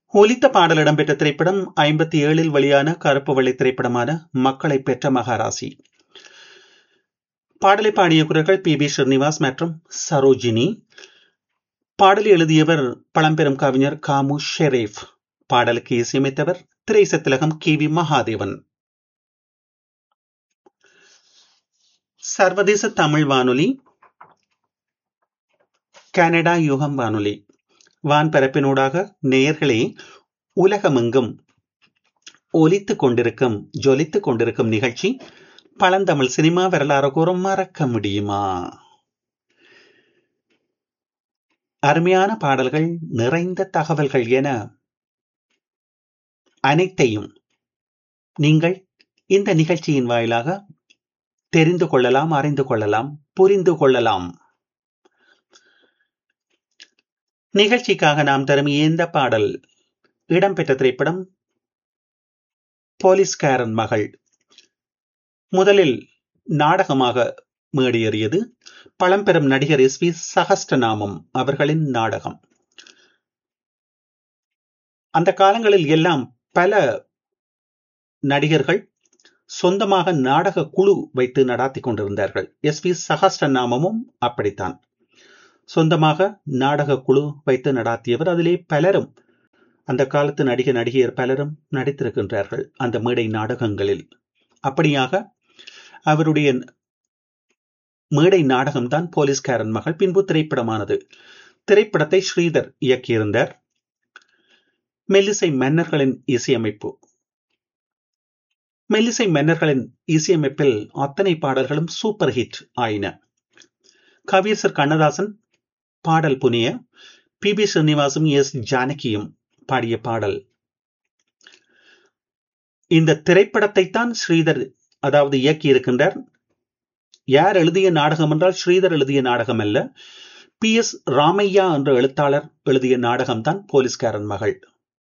ஒலித்த பாடல் இடம்பெற்ற திரைப்படம் ஐம்பத்தி ஏழில் வெளியான கருப்பு வெள்ளை திரைப்படமான மக்களை பெற்ற மகாராசி பாடலை பாடிய குரல்கள் பி பி ஸ்ரீனிவாஸ் மற்றும் சரோஜினி பாடலை எழுதியவர் பழம்பெரும் கவிஞர் காமு ஷெரீப் பாடலுக்கு இசையமைத்தவர் திரைசத்திலகம் கே வி மகாதேவன் சர்வதேச தமிழ் வானொலி கனடா யுகம் வானொலி வான்பரப்பினூடாக நேயர்களே உலகமெங்கும் ஒலித்துக் கொண்டிருக்கும் ஜொலித்துக் கொண்டிருக்கும் நிகழ்ச்சி பழந்தமிழ் சினிமா வரலாறு கூறும் மறக்க முடியுமா அருமையான பாடல்கள் நிறைந்த தகவல்கள் என அனைத்தையும் நீங்கள் இந்த நிகழ்ச்சியின் வாயிலாக தெரிந்து கொள்ளலாம் அறிந்து கொள்ளலாம் புரிந்து கொள்ளலாம் நிகழ்ச்சிக்காக நாம் தரும் இந்த பாடல் இடம்பெற்ற திரைப்படம் போலீஸ்காரன் மகள் முதலில் நாடகமாக மேடியேறியது பழம்பெரும் நடிகர் எஸ் வி சகஸ்டநாமம் அவர்களின் நாடகம் அந்த காலங்களில் எல்லாம் பல நடிகர்கள் சொந்தமாக நாடக குழு வைத்து நடாத்தி கொண்டிருந்தார்கள் எஸ் வி சகஸ்டநாமமும் அப்படித்தான் சொந்தமாக நாடக குழு வைத்து நடாத்தியவர் அதிலே பலரும் அந்த காலத்து நடிக நடிகையர் பலரும் நடித்திருக்கின்றார்கள் அந்த மேடை நாடகங்களில் அப்படியாக அவருடைய மேடை நாடகம்தான் போலீஸ்காரன் மகள் பின்பு திரைப்படமானது திரைப்படத்தை ஸ்ரீதர் இயக்கியிருந்தார் மெல்லிசை மன்னர்களின் இசையமைப்பு மெல்லிசை மன்னர்களின் இசையமைப்பில் அத்தனை பாடல்களும் சூப்பர் ஹிட் ஆயின கவியரசர் கண்ணதாசன் பாடல் புனிய பி பி ஸ்ரீனிவாசும் எஸ் ஜானகியும் பாடிய பாடல் இந்த திரைப்படத்தை தான் ஸ்ரீதர் அதாவது இயக்கி இருக்கின்றார் யார் எழுதிய நாடகம் என்றால் ஸ்ரீதர் எழுதிய நாடகம் அல்ல பி எஸ் ராமையா என்ற எழுத்தாளர் எழுதிய நாடகம் தான் போலீஸ்காரன் மகள்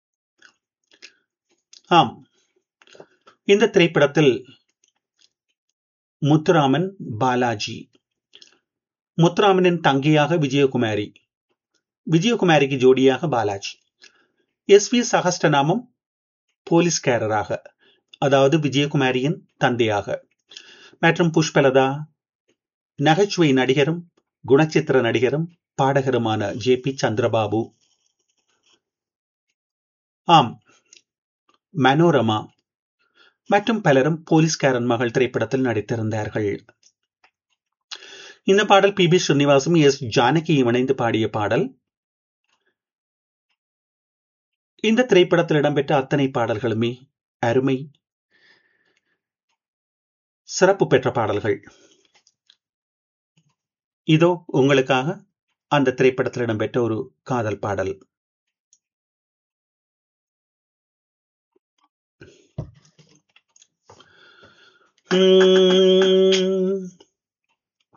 ஆம் இந்த திரைப்படத்தில் முத்துராமன் பாலாஜி முத்துராமனின் தங்கையாக விஜயகுமாரி விஜயகுமாரிக்கு ஜோடியாக பாலாஜி எஸ் வி சகஸ்டநாமம் போலீஸ்காரராக அதாவது விஜயகுமாரியின் தந்தையாக மற்றும் புஷ்பலதா நகைச்சுவை நடிகரும் குணச்சித்திர நடிகரும் பாடகருமான ஜே பி சந்திரபாபு ஆம் மனோரமா மற்றும் பலரும் போலீஸ்காரன் மகள் திரைப்படத்தில் நடித்திருந்தார்கள் இந்த பாடல் பி பி ஸ்ரீனிவாசும் எஸ் ஜானகியும் இணைந்து பாடிய பாடல் இந்த திரைப்படத்தில் இடம்பெற்ற அத்தனை பாடல்களுமே அருமை சிறப்பு பெற்ற பாடல்கள் இதோ உங்களுக்காக அந்த திரைப்படத்தில் இடம்பெற்ற ஒரு காதல் பாடல் உம்